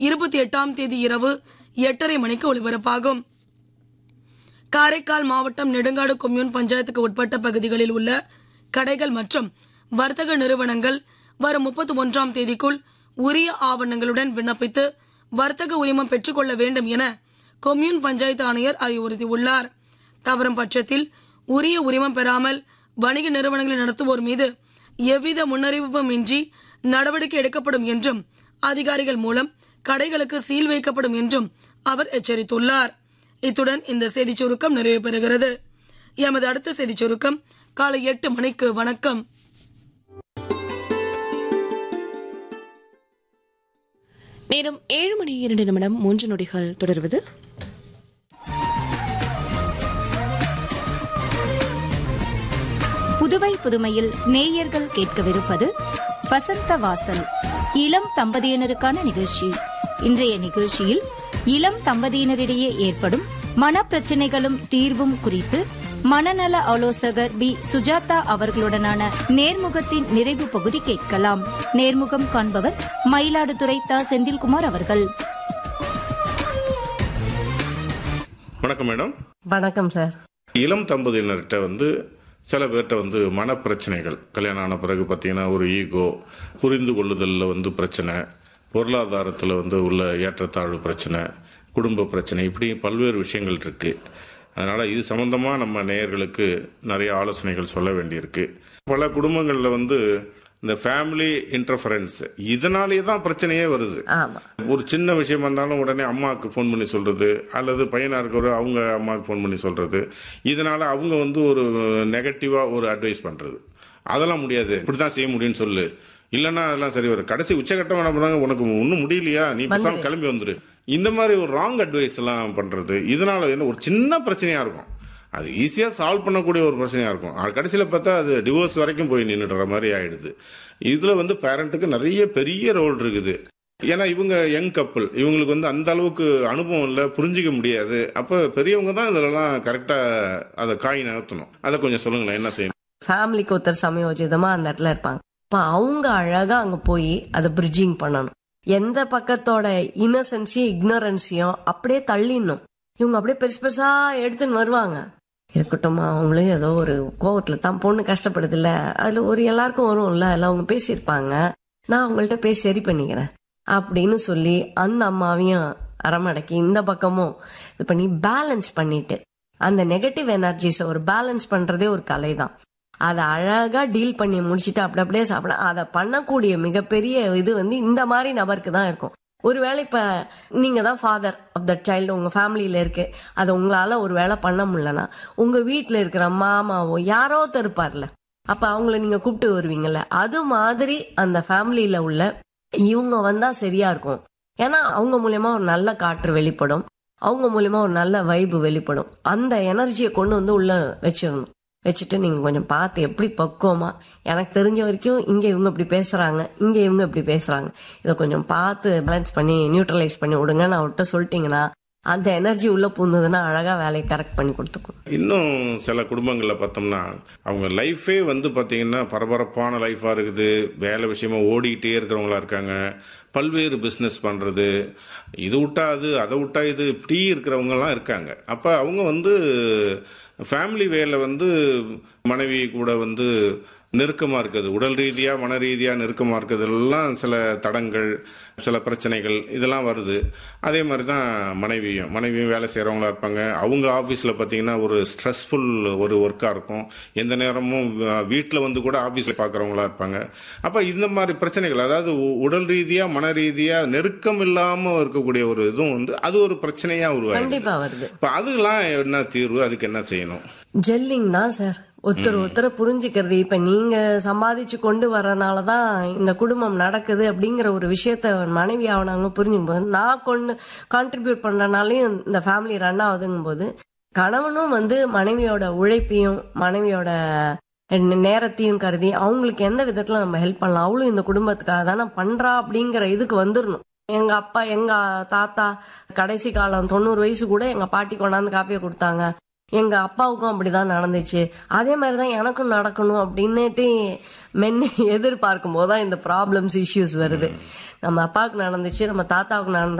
இருபத்தி எட்டாம் தேதி இரவு எட்டரை மணிக்கு ஒலிபரப்பாகும் காரைக்கால் மாவட்டம் நெடுங்காடு கொம்யூன் பஞ்சாயத்துக்கு உட்பட்ட பகுதிகளில் உள்ள கடைகள் மற்றும் வர்த்தக நிறுவனங்கள் வரும் முப்பத்தி ஒன்றாம் தேதிக்குள் உரிய ஆவணங்களுடன் விண்ணப்பித்து வர்த்தக உரிமம் பெற்றுக்கொள்ள வேண்டும் என கொம்யூன் பஞ்சாயத்து ஆணையர் அறிவுறுத்தியுள்ளார் தவறும் பட்சத்தில் உரிய உரிமம் பெறாமல் வணிக நிறுவனங்களை நடத்துவோர் மீது எவ்வித முன்னறிவிப்பும் இன்றி நடவடிக்கை எடுக்கப்படும் என்றும் அதிகாரிகள் மூலம் கடைகளுக்கு சீல் வைக்கப்படும் என்றும் அவர் எச்சரித்துள்ளார் இத்துடன் இந்த செய்திச் சுருக்கம் நிறைவு பெறுகிறது எமது அடுத்த செய்திச் சுருக்கம் காலை எட்டு மணிக்கு வணக்கம் நேரம் ஏழு மணி இரண்டு நிமிடம் மூன்று நொடிகள் தொடர்வது புதுவை புதுமையில் நேயர்கள் கேட்கவிருப்பது வசந்த வாசல் இளம் தம்பதியினருக்கான நிகழ்ச்சி இன்றைய நிகழ்ச்சியில் இளம் தம்பதியினரிடையே ஏற்படும் மனப்பிரச்சனைகளும் தீர்வும் குறித்து மனநல ஆலோசகர் பி சுஜாதா அவர்களுடனான நேர்முகத்தின் நிறைவு பகுதி கேட்கலாம் நேர்முகம் காண்பவர் மயிலாடுதுறை த செந்தில்குமார் அவர்கள் வணக்கம் மேடம் வணக்கம் சார் இளம் தம்பதியினர்கிட்ட வந்து சில பேர்கிட்ட வந்து மனப்பிரச்சனைகள் கல்யாணம் ஆன பிறகு பார்த்தீங்கன்னா ஒரு ஈகோ புரிந்து கொள்ளுதலில் வந்து பிரச்சனை பொருளாதாரத்தில் வந்து உள்ள ஏற்றத்தாழ்வு பிரச்சனை குடும்ப பிரச்சனை இப்படி பல்வேறு விஷயங்கள் இருக்குது அதனால் இது சம்மந்தமாக நம்ம நேயர்களுக்கு நிறைய ஆலோசனைகள் சொல்ல வேண்டியிருக்கு பல குடும்பங்களில் வந்து இந்த ஃபேமிலி இன்டர்ஃபரன்ஸ் இதனாலேயே தான் பிரச்சனையே வருது ஆமா ஒரு சின்ன விஷயமா இருந்தாலும் உடனே அம்மாவுக்கு ஃபோன் பண்ணி சொல்றது அல்லது பையனா இருக்கிற அவங்க அம்மாவுக்கு ஃபோன் பண்ணி சொல்றது இதனால அவங்க வந்து ஒரு நெகட்டிவா ஒரு அட்வைஸ் பண்றது அதெல்லாம் முடியாது இப்படிதான் செய்ய முடியும்னு சொல்லு இல்லைன்னா அதெல்லாம் சரி வரும் கடைசி உச்சகட்டம் என்ன பண்ணாங்க உனக்கு ஒன்றும் முடியலையா நீ பேசாம கிளம்பி வந்துரு இந்த மாதிரி ஒரு ராங் அட்வைஸ் எல்லாம் பண்றது இதனால என்ன ஒரு சின்ன பிரச்சனையா இருக்கும் அது ஈஸியாக சால்வ் பண்ணக்கூடிய ஒரு பிரச்சனையாக இருக்கும் அது கடைசியில் பார்த்தா அது டிவோர்ஸ் வரைக்கும் போய் நின்றுடுற மாதிரி ஆயிடுது இதில் வந்து பேரண்ட்டுக்கு நிறைய பெரிய ரோல் இருக்குது ஏன்னா இவங்க யங் கப்புள் இவங்களுக்கு வந்து அந்த அளவுக்கு அனுபவம் இல்லை புரிஞ்சிக்க முடியாது அப்போ பெரியவங்க தான் இதெல்லாம் கரெக்டாக அதை காய் நகர்த்தணும் அதை கொஞ்சம் சொல்லுங்களேன் என்ன செய்யணும் ஃபேமிலிக்கு ஒருத்தர் சமயோஜிதமா அந்த இடத்துல இருப்பாங்க இப்போ அவங்க அழகா அங்க போய் அதை பிரிட்ஜிங் பண்ணணும் எந்த பக்கத்தோட இன்னசென்ஸையும் இக்னோரன்ஸையும் அப்படியே தள்ளிடணும் இவங்க அப்படியே பெருசு பெருசா எடுத்துன்னு வருவாங்க இருக்கட்டும்மா அவங்களும் ஏதோ ஒரு கோவத்துல தான் பொண்ணு கஷ்டப்படுது இல்ல அதுல ஒரு எல்லாருக்கும் வரும்ல அதுல அவங்க பேசியிருப்பாங்க நான் அவங்கள்ட்ட பேசி சரி பண்ணிக்கிறேன் அப்படின்னு சொல்லி அந்த அம்மாவையும் அறமடக்கி இந்த பக்கமும் இது பண்ணி பேலன்ஸ் பண்ணிட்டு அந்த நெகட்டிவ் எனர்ஜிஸை ஒரு பேலன்ஸ் பண்றதே ஒரு கலை தான் அதை அழகா டீல் பண்ணி முடிச்சுட்டு அப்படி அப்படியே சாப்பிட அதை பண்ணக்கூடிய மிகப்பெரிய இது வந்து இந்த மாதிரி நபருக்கு தான் இருக்கும் ஒருவேளை இப்ப நீங்க தான் ஃபாதர் ஆஃப் த சைல்டு உங்க ஃபேமிலியில இருக்கு அதை உங்களால ஒரு வேலை பண்ண முடியலன்னா உங்க வீட்டுல இருக்கிற மாமாவோ யாரோ ஒருத்தர் இருப்பார்ல அப்ப அவங்கள நீங்க கூப்பிட்டு வருவீங்கல்ல அது மாதிரி அந்த ஃபேமிலியில உள்ள இவங்க வந்தா சரியா இருக்கும் ஏன்னா அவங்க மூலியமா ஒரு நல்ல காற்று வெளிப்படும் அவங்க மூலியமா ஒரு நல்ல வைப்பு வெளிப்படும் அந்த எனர்ஜியை கொண்டு வந்து உள்ள வச்சிடணும் வச்சுட்டு நீங்க கொஞ்சம் பார்த்து எப்படி பக்குவமா எனக்கு தெரிஞ்ச வரைக்கும் இங்க இவங்க இப்படி பேசுறாங்க இங்க இவங்க இப்படி பேசுறாங்க இதை கொஞ்சம் பார்த்து பேலன்ஸ் பண்ணி நியூட்ரலைஸ் பண்ணி விடுங்க நான் விட்ட சொல்லிட்டீங்கன்னா அந்த எனர்ஜி உள்ள பூந்ததுன்னா அழகா வேலையை கரெக்ட் பண்ணி கொடுத்துக்கும் இன்னும் சில குடும்பங்களில் பார்த்தோம்னா அவங்க லைஃபே வந்து பார்த்தீங்கன்னா பரபரப்பான லைஃபாக இருக்குது வேலை விஷயமா ஓடிக்கிட்டே இருக்கிறவங்களா இருக்காங்க பல்வேறு பிஸ்னஸ் பண்ணுறது இது விட்டா அது அதை விட்டா இது இப்படி இருக்கிறவங்கலாம் இருக்காங்க அப்போ அவங்க வந்து ஃபேமிலி வேல வந்து மனைவி கூட வந்து நெருக்கமாக இருக்குது உடல் ரீதியாக மன ரீதியாக நெருக்கமாக இருக்கிறதெல்லாம் சில தடங்கள் சில பிரச்சனைகள் இதெல்லாம் வருது அதே மாதிரி தான் மனைவியும் மனைவியும் வேலை செய்கிறவங்களா இருப்பாங்க அவங்க ஆஃபீஸில் பார்த்தீங்கன்னா ஒரு ஸ்ட்ரெஸ்ஃபுல் ஒரு ஒர்க்காக இருக்கும் எந்த நேரமும் வீட்டில் வந்து கூட ஆஃபீஸில் பார்க்குறவங்களா இருப்பாங்க அப்போ இந்த மாதிரி பிரச்சனைகள் அதாவது உ- உடல் ரீதியாக மன ரீதியாக நெருக்கம் இல்லாமல் இருக்கக்கூடிய ஒரு இதுவும் வந்து அது ஒரு பிரச்சனையாக உருவாயிடுது கண்டிப்பா வருது இப்போ அதுக்கெல்லாம் என்ன தீர்வு அதுக்கு என்ன செய்யணும் ஜெல்லிங் தான் சார் ஒருத்தர் ஒருத்தரை புரிஞ்சுக்கிறது இப்ப நீங்க சம்பாதிச்சு கொண்டு வரனாலதான் இந்த குடும்பம் நடக்குது அப்படிங்கிற ஒரு விஷயத்த மனைவி ஆவணவங்க புரிஞ்சுக்கும் போது நான் கொண்டு கான்ட்ரிபியூட் பண்றனாலையும் இந்த ஃபேமிலி ரன் ஆகுதுங்கும் போது கணவனும் வந்து மனைவியோட உழைப்பையும் மனைவியோட நேரத்தையும் கருதி அவங்களுக்கு எந்த விதத்துல நம்ம ஹெல்ப் பண்ணலாம் அவளும் இந்த குடும்பத்துக்காக தானே பண்றா அப்படிங்கிற இதுக்கு வந்துடணும் எங்க அப்பா எங்க தாத்தா கடைசி காலம் தொண்ணூறு வயசு கூட எங்க பாட்டி கொண்டாந்து காப்பியை கொடுத்தாங்க எங்க அப்பாவுக்கும் அப்படிதான் நடந்துச்சு அதே மாதிரிதான் எனக்கும் நடக்கணும் அப்படின்னுட்டு மென்னு எதிர்பார்க்கும் போதுதான் இந்த ப்ராப்ளம்ஸ் இஷ்யூஸ் வருது நம்ம அப்பாவுக்கு நடந்துச்சு நம்ம தாத்தாவுக்கு நடந்த